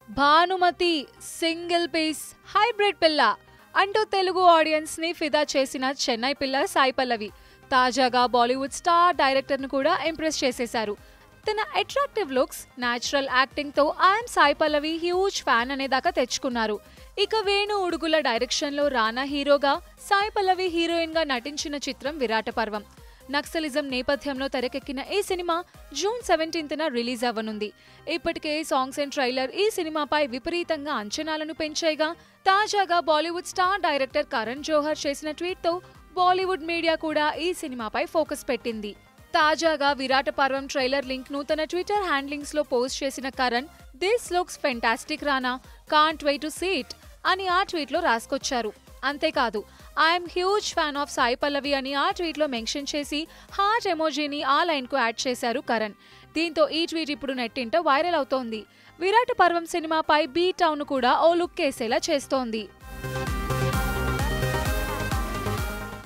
Bhanumathi single piece hybrid పిల్ల అంటూ Telugu audience ని ఫిదా చేసిన చెన్నై పిల్ల సాయి పల్లవి తాజాగా బాలీవుడ్ స్టార్ డైరెక్టర్ ను కూడా ఇంప్రెస్ చేసేశారు తన అట్రాక్టివ్ లుక్స్ న్యాచురల్ యాక్టింగ్ తో I'm Sai Pallavi huge fan అనేదాకా తెచ్చుకున్నారు ఇక వేణు ఉడుగుల డైరెక్షన్ లో రానా హీరోగా సాయి పల్లవి హీరోయిన్ గా నటించిన చిత్రం విరాట పర్వం నక్సలిజం నేపథ్యంలో తెరకెక్కిన ఈ సినిమా జూన్ సెవెంటీన్త్న రిలీజ్ అవ్వనుంది ఇప్పటికే సాంగ్స్ అండ్ ట్రైలర్ ఈ సినిమాపై విపరీతంగా అంచనాలను పెంచాయిగా తాజాగా Bollywood star director Karan Johar చేసిన ట్వీట్తో బాలీవుడ్ మీడియా కూడా ఈ సినిమాపై ఫోకస్ పెట్టింది తాజాగా విరాట పర్వం ట్రైలర్ లింక్ ను తన ట్విట్టర్ హ్యాండ్లింగ్స్ లో పోస్ట్ చేసిన Karan this looks fantastic Rana can't wait to see it అని ఆ ట్వీట్ లో రాసుకొచ్చారు అంతేకాదు I'm huge fan of Sai Pallavi అని ఆ ట్వీట్ లో మెన్షన్ చేసి హార్ట్ ఎమోజీని ఆ లైన్ కు యాడ్ చేశారు కరణ్ దీంతో ఈ ట్వీట్ ఇప్పుడు నెట్టింట వైరల్ అవుతోంది విరాట పర్వం సినిమాపై బీ టౌన్ కూడా ఓ లుక్ వేసేలా చేస్తోంది